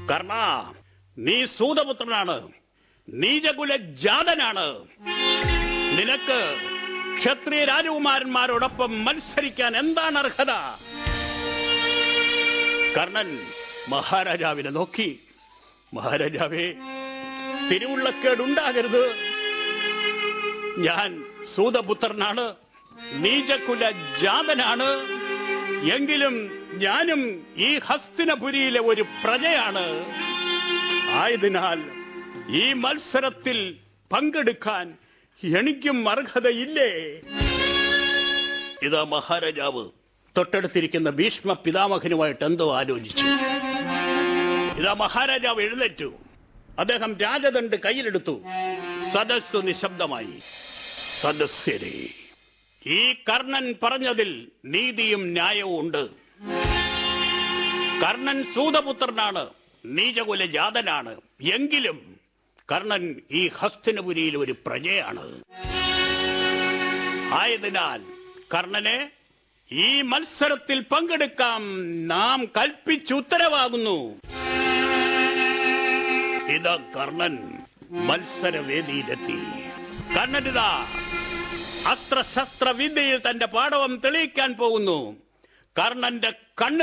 കർണ നീ സൂതപുത്രനാണ് നീചകുല ജാതനാണ് നിനക്ക് ക്ഷത്രിയ രാജകുമാരന്മാരോടൊപ്പം മത്സരിക്കാൻ എന്താണ് അർഹത കർണൻ മഹാരാജാവിനെ നോക്കി മഹാരാജാവേ തിരുവുള്ളക്കേടുണ്ടാകരുത് ഞാൻ സൂതപുത്രനാണ് നീചകുല ജാതനാണ് എങ്കിലും ഞാനും ഈ ഹസ്തിനപുരിയിലെ ഒരു പ്രജയാണ് ആയതിനാൽ ഈ മത്സരത്തിൽ പങ്കെടുക്കാൻ എനിക്കും അർഹതയില്ലേ ഇതാ മഹാരാജാവ് തൊട്ടടുത്തിരിക്കുന്ന ഭീഷ്മ പിതാമഹനുമായിട്ട് എന്തോ ആലോചിച്ചു ഇതാ മഹാരാജാവ് എഴുന്നേറ്റു അദ്ദേഹം രാജദണ്ഡ് കയ്യിലെടുത്തു സദസ് നിശബ്ദമായി സദസ്യരെ ഈ കർണൻ പറഞ്ഞതിൽ നീതിയും ന്യായവും ഉണ്ട് കർണൻ സൂതപുത്രനാണ് നീചകുല ജാതനാണ് എങ്കിലും കർണൻ ഈ ഹസ്തിനപുരിയിൽ ഒരു പ്രജയാണ് ആയതിനാൽ കർണനെ ഈ മത്സരത്തിൽ പങ്കെടുക്കാം നാം കൽപ്പിച്ചുത്തരവാകുന്നു ഇതാ കർണൻ മത്സരവേദിയിലെത്തി കർണനിതാ അസ്ത്രശസ്ത്ര വിദ്യയിൽ തന്റെ പാടവം തെളിയിക്കാൻ പോകുന്നു കർണന്റെ കണ്ണ്